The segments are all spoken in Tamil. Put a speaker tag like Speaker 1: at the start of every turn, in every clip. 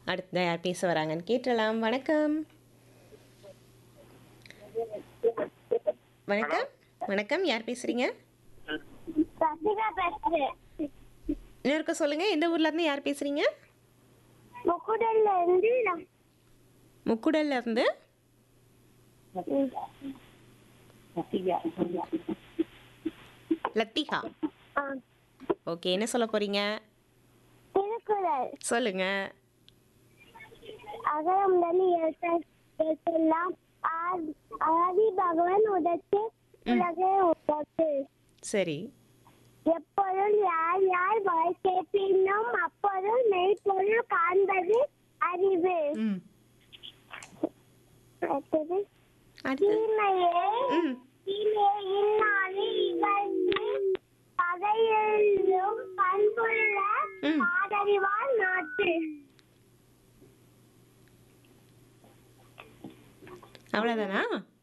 Speaker 1: அடுத்ததா யார் பேச வராங்கன்னு கேட்டலாம் வணக்கம் வணக்கம் வணக்கம் யார் பேசுறீங்க
Speaker 2: ரசிகா பேசுறேன்
Speaker 1: இன்னொருக்க சொல்லுங்க எந்த ஊர்ல இருந்து யார் பேசுறீங்க
Speaker 2: முக்குடல்ல இருந்து நான்
Speaker 1: முக்குடல்ல இருந்து லத்திகா
Speaker 2: ஆ,
Speaker 1: ஓகே என்ன சொல்ல போறீங்க
Speaker 2: திருக்குறள்
Speaker 1: சொல்லுங்க
Speaker 2: அகரம் முதல் எழுத்தெல்லாம் ஆதி ஆதி பகவான் உதத்து உலகே உதத்து
Speaker 1: சரி
Speaker 2: எப்பொருள் யார் யார் வாய் கேட்பினும் அப்பொருள் மெய்ப்பொருள் காண்பது அறிவு
Speaker 1: ம்
Speaker 2: அடுத்தது
Speaker 1: அடுத்து
Speaker 2: தீமையே
Speaker 1: ம்
Speaker 2: தீமையே இந்நாளில் இகழ்ந்து பகையிலும் பண்புள்ள
Speaker 1: ம்.
Speaker 2: ஆதரிவால் நாட்டு
Speaker 1: அவ்வளோதானா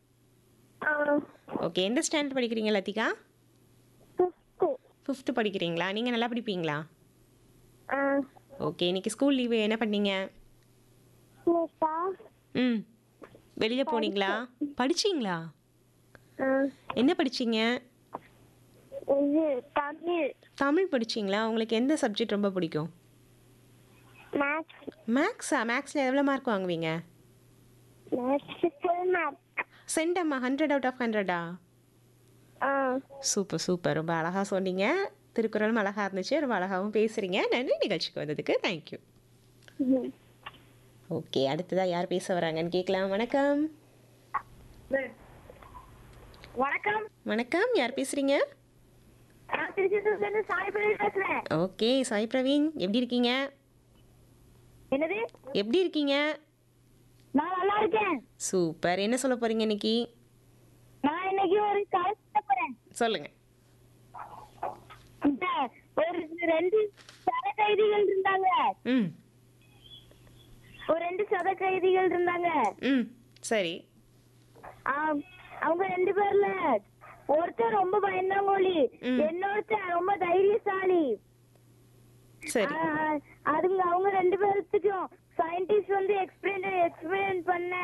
Speaker 1: ஓகே எந்த ஸ்டாண்டர்ட் படிக்கிறீங்க லத்திகா
Speaker 2: ஃபிஃப்த்து
Speaker 1: ஃபிஃப்த்து படிக்கிறீங்களா நீங்கள் நல்லா படிப்பீங்களா
Speaker 2: ஆ
Speaker 1: ஓகே இன்னைக்கு ஸ்கூல் லீவு என்ன பண்ணீங்க
Speaker 2: நிஷா
Speaker 1: ம் வெளியில் போனீங்களா படிச்சீங்களா
Speaker 2: ஆ
Speaker 1: என்ன படிச்சீங்க
Speaker 2: இது தமிழ்
Speaker 1: தமிழ் படிச்சீங்களா உங்களுக்கு எந்த சப்ஜெக்ட் ரொம்ப பிடிக்கும்
Speaker 2: மேக்ஸ்
Speaker 1: மேக்ஸா மேக்ஸில் எவ்வளோ மார்க் வாங்குவீங்க
Speaker 2: மேக்ஸ் ஃபுல் மேக்ஸ்
Speaker 1: சென்டம்மா ஹண்ட்ரட் அவுட் ஆஃப் ஹண்ட்ரடா
Speaker 2: ஆ
Speaker 1: சூப்பர் சூப்பர் ரொம்ப அழகாக சொன்னீங்க திருக்குறளும் அழகாக இருந்துச்சு ரொம்ப அழகாகவும் பேசுகிறீங்க நன்றி நிகழ்ச்சிக்கு வந்ததுக்கு தேங்க்யூ
Speaker 2: ம்.
Speaker 1: ஓகே அடுத்ததாக யார் பேச வராங்கன்னு கேட்கலாம் வணக்கம்
Speaker 2: வணக்கம்
Speaker 1: வணக்கம் யார் பேசுகிறீங்க
Speaker 2: நான் திருச்சியிலிருந்து சாய்பதி பேசுறேன்
Speaker 1: ஓகே சாய் பிரவீன் எப்படி இருக்கீங்க
Speaker 2: என்னது
Speaker 1: எப்படி இருக்கீங்க
Speaker 2: நான் நல்லா இருக்கேன்
Speaker 1: சூப்பர் என்ன சொல்ல போகிறீங்க இன்னைக்கு
Speaker 2: நான் இன்னைக்கு ஒரு கதை சொல்ல போறேன்
Speaker 1: சொல்லுங்கள்
Speaker 2: இந்த ஒரு ரெண்டு சத கைதிகள் இருந்தாங்க
Speaker 1: ம்
Speaker 2: ஒரு ரெண்டு சத கைதிகள் இருந்தாங்க
Speaker 1: ம் சரி
Speaker 2: ஆம், அவங்க ரெண்டு பேர்ல ஒருத்தர் ரொம்ப பயந்தாங்கோலி
Speaker 1: ம்.
Speaker 2: இன்னொருத்தர் ரொம்ப தைரியசாலி
Speaker 1: சரி
Speaker 2: ஆ, அதுங்க அவங்க ரெண்டு பேர்த்துக்கும் சயின்டிஸ்ட் வந்து எக்ஸ்பிளைன் எக்ஸ்பிளைன் பண்ண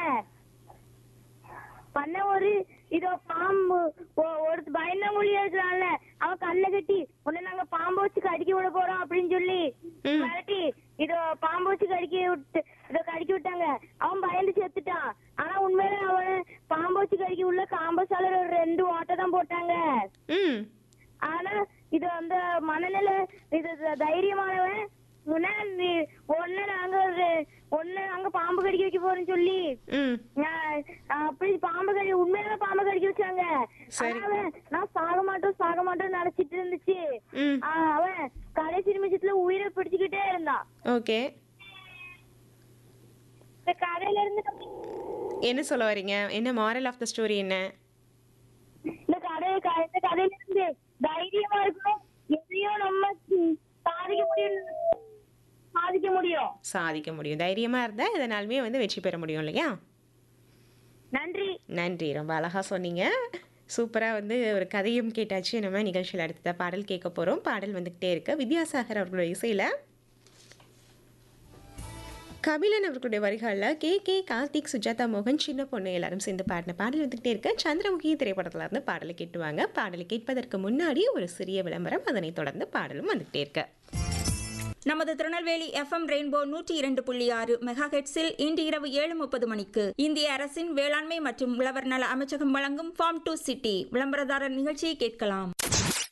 Speaker 2: பண்ண ஒரு இதோ பாம்பு ஒ- ஒரு பயந்தாங்குழி இருக்கிறான்ல அவன் கண்ணை கட்டி உன்னை நாங்க பாம்பு வச்சு கடிக்க விட போறோம் அப்படின்னு சொல்லி
Speaker 1: ம்.
Speaker 2: மிரட்டி இதோ பாம்பு வச்சு கடிக்க விட்டு இதோ கடிக்க விட்டாங்க அவன் பயந்து செத்துட்டான் ஆனா உண்மையில அவன் பாம்பு வச்சு கடிக்க உள்ள காம்பஸால ஒரு ரெண்டு ஓட்டை தான் போட்டாங்க
Speaker 1: ம்
Speaker 2: ஆனா இது அந்த மனநிலை இது த- தைரியமானவன் உன்னை நீ- உன்னை நாங்க ஒரு- உன்னை நாங்க பாம்பு கடிக்க வைக்க போறோம்னு சொல்லி
Speaker 1: ம்
Speaker 2: நான் அப்படி பாம்பு கடி உண்மையில பாம்பு கடிக்க வச்சாங்க
Speaker 1: சரி.
Speaker 2: ஆனா அவன் நான் சாக மாட்டோம் சாக மாட்டோம் நினைச்சிட்டு இருந்துச்சு
Speaker 1: ம்
Speaker 2: ஆ, அவன் கடைசி நிமிஷத்துல உயிரை பிடிச்சுக்கிட்டே இருந்தான்
Speaker 1: ஓகே
Speaker 2: இந்த கதையில இருந்து
Speaker 1: என்ன சொல்ல வரீங்க என்ன மாரல் ஆஃப் த ஸ்டோரி என்ன
Speaker 2: இந்த கதை க- இந்த கதையில இருந்து தைரியமா இருக்கணும் எதையும் நம்ம ம், சாதிக்க முடியும் சாதிக்க முடியும்
Speaker 1: சாதிக்க முடியும் தைரியமாக இருந்தால் எதனாலுமே வந்து வெற்றி பெற முடியும் இல்லையா
Speaker 2: நன்றி
Speaker 1: நன்றி ரொம்ப அழகாக சொன்னீங்க சூப்பராக வந்து ஒரு கதையும் கேட்டாச்சு நம்ம நிகழ்ச்சியில் அடுத்த பாடல் கேட்க போகிறோம் பாடல் வந்துக்கிட்டே இருக்கு வித்யாசாகர் அவர்களோட இசையில் கபிலன் அவர்களுடைய வரிகளில் கே கே கார்த்திக் சுஜாதா மோகன் சின்ன பொண்ணு எல்லாரும் சேர்ந்து பாடின பாடல் வந்துக்கிட்டே இருக்கு சந்திரமுகி திரைப்படத்துல இருந்து பாடலை கேட்டுவாங்க பாடலை கேட்பதற்கு முன்னாடி ஒரு சிறிய விளம்பரம் அதனைத் தொடர்ந்து பாடலும் வந்துக்கிட்டே இருக்கு
Speaker 3: நமது திருநெல்வேலி எஃப்எம் ரெயின்போ நூற்றி இரண்டு புள்ளி ஆறு மெகா ஹெட்ஸில் இன்று இரவு ஏழு முப்பது மணிக்கு இந்திய அரசின் வேளாண்மை மற்றும் உழவர் நல அமைச்சகம் வழங்கும் ஃபார்ம் டு சிட்டி விளம்பரதாரர் நிகழ்ச்சியை கேட்கலாம்